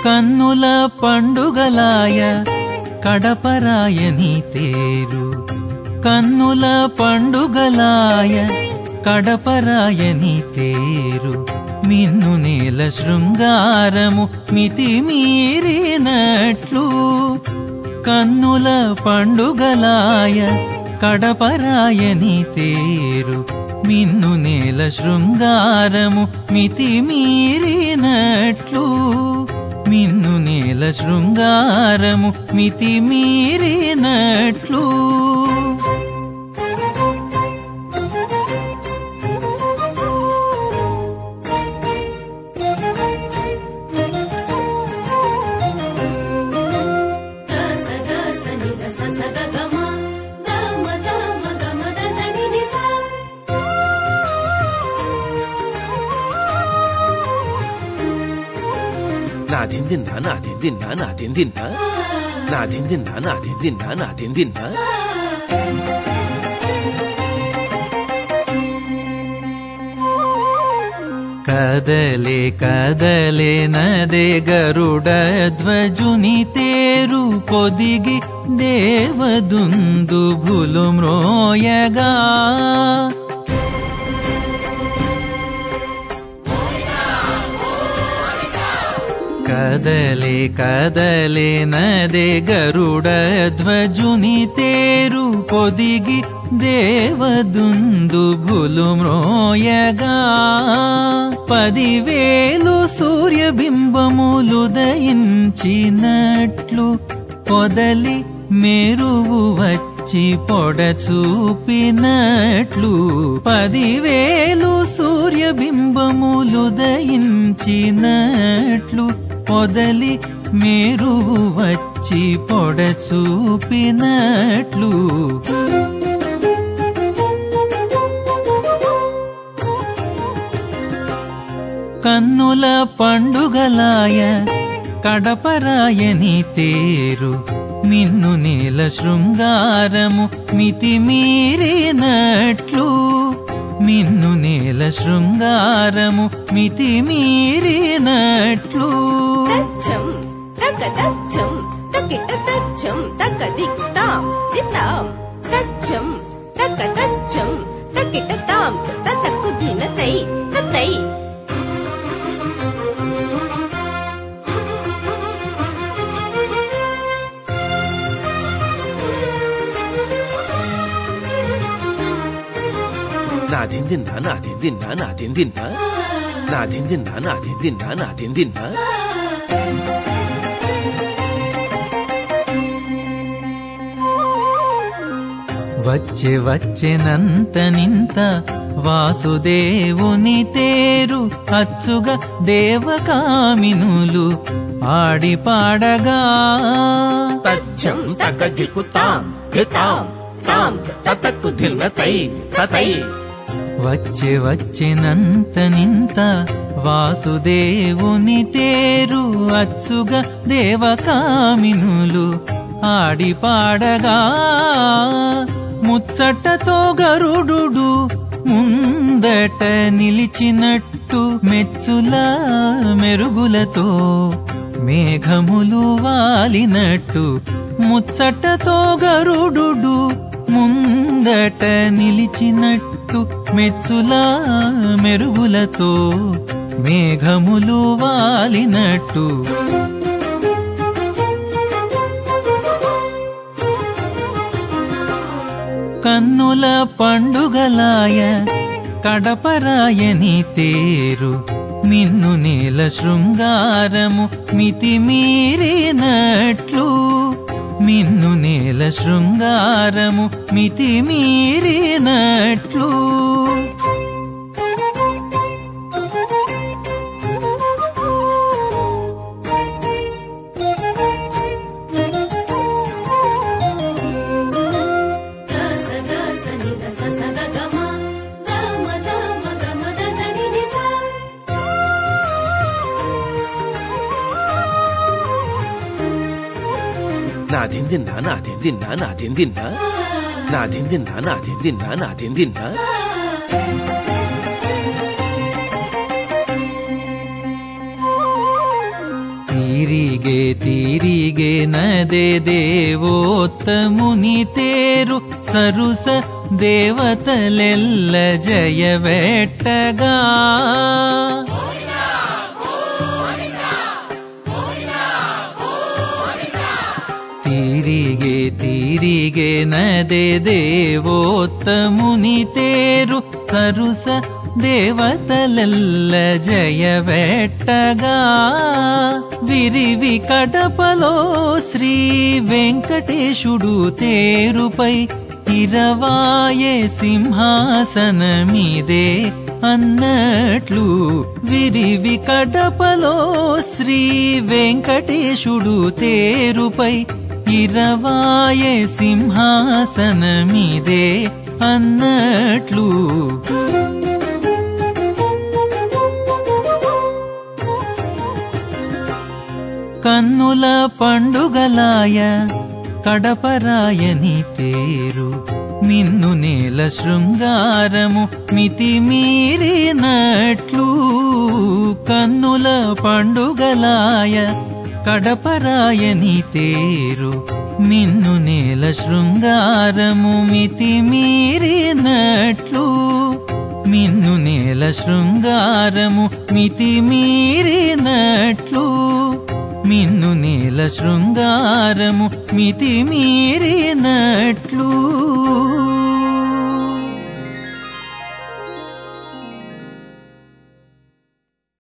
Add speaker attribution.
Speaker 1: కన్నుల పండుగలాయ కడపరాయని తేరు కన్నుల పండుగలాయ కడపరాయని తేరు మిన్ను నేల శృంగారము మితిమీరినట్లు కన్నుల పండుగలాయ కడపరాయని తేరు మిన్ను నేల శృంగారము మితిమీరినట్లు మిన్ను నేల శృంగారము మితిమీరినట్లు
Speaker 2: గస గస ని గస స గ గ మ ద మ ద మ గ మ ద ద ని ని స
Speaker 3: నాదిందిన్నా నాదిందిన్నా నాదిందిన్నా నాదిందిన్నా నాదిందిన్నా నాదిందిన్నా
Speaker 1: కదలే కదలే నదే గరుడ ధ్వజుని తేరు పొదిగి దేవదుందు భులు మ్రోయగా కదలే కదలే నదే గరుడ ధ్వజుని తేరు పొదిగి దేవదుందు భులు మ్రోయగా పదివేలు సూర్యబింబములు దయించినట్లు పొదలి మెరువు వచ్చి పొడ చూపినట్లు పదివేలు సూర్యబింబములు దయించినట్లు పొదలి మెరువు వచ్చి పొడ చూపినట్లు కన్నుల పండుగలాయ కడపరాయని తేరు మిన్ను నేల శృంగారము మితిమీరినట్లు మిన్ను నేల శృంగారము మితిమీరినట్లు
Speaker 2: తచ్చం తక తచ్చం తకిట తచ్చం తక దిక్తాం దితాం తచ్చం తక తచ్చం తకిట తాం తతకు దినతై తతై
Speaker 3: నాదిందిన్నా నాదిందిన్నా నాదిందిన్నా నాదిందిన్నా నాదిందిన్నా నాదిందిన్నా
Speaker 1: వచ్చే వచ్చెనంత నింత వాసుదేవుని తేరు అచ్చుగా దేవకామినులు ఆడి పాడగా
Speaker 3: తచ్చం తక దిక్కుతాం దితాం తాం తతకు ధిన్నతై తతై
Speaker 1: వచ్చే వచ్చెనంత నింత వాసుదేవుని తేరు అచ్చుగా దేవకామినులు ఆడి పాడగా ముచ్చటతో గరుడు ముందట నిలిచినట్టు మెచ్చుల మెరుగులతో మేఘములు వాలినట్టు ముచ్చటతో గరుడు ముందట నిలిచినట్టు మెచ్చుల మెరుగులతో మేఘములు వాలినట్టు కన్నుల పండుగలాయ కడపరాయని తేరు మిన్ను నేల శృంగారము మితిమీరినట్లు మిన్ను నేల శృంగారము మితిమీరినట్లు
Speaker 2: గస గస ని గస స గ గ మ ద మ ద మ గ మ ద ద ని ని స
Speaker 3: నాదిందిన్నా నాదిందిన్నా నాదిందిన్నా నాదిందిన్నా నాదిందిన్నా నాదిందిన్నా
Speaker 1: ತೀರಿಗೆ ತೀರಿಗೆ ನದೆ ದೇವೋತ್ತಮುನಿ ತೇರು ಸರುಸ ದೇವತಲೆಲ್ಲ ಜಯವೆಟ್ಟಗಾ ತೀರಿಗೆ ತೀರಿಗೆ ನದೆ ದೇವೋತ್ತಮುನಿ ತೇರು ಸರುಸ దేవతలెల్ల జయవెట్టగా విరివి కడపలో శ్రీ వెంకటేశుడు తేరుపై ఇరవాయే సింహాసనమిదే అన్నట్లు విరివి కడపలో శ్రీ వెంకటేశుడు తేరుపై ఇరవాయే సింహాసనమిదే అన్నట్లు కన్నుల పండుగలాయ కడపరాయని తేరు మిన్ను నేల శృంగారము మితిమీరినట్లు కన్నుల పండుగలాయ కడపరాయని తేరు మిన్ను నేల శృంగారము మితిమీరినట్లు మిన్ను నేల శృంగారము మితిమీరినట్లు మిన్ను నేల శృంగారము మితిమీరినట్లు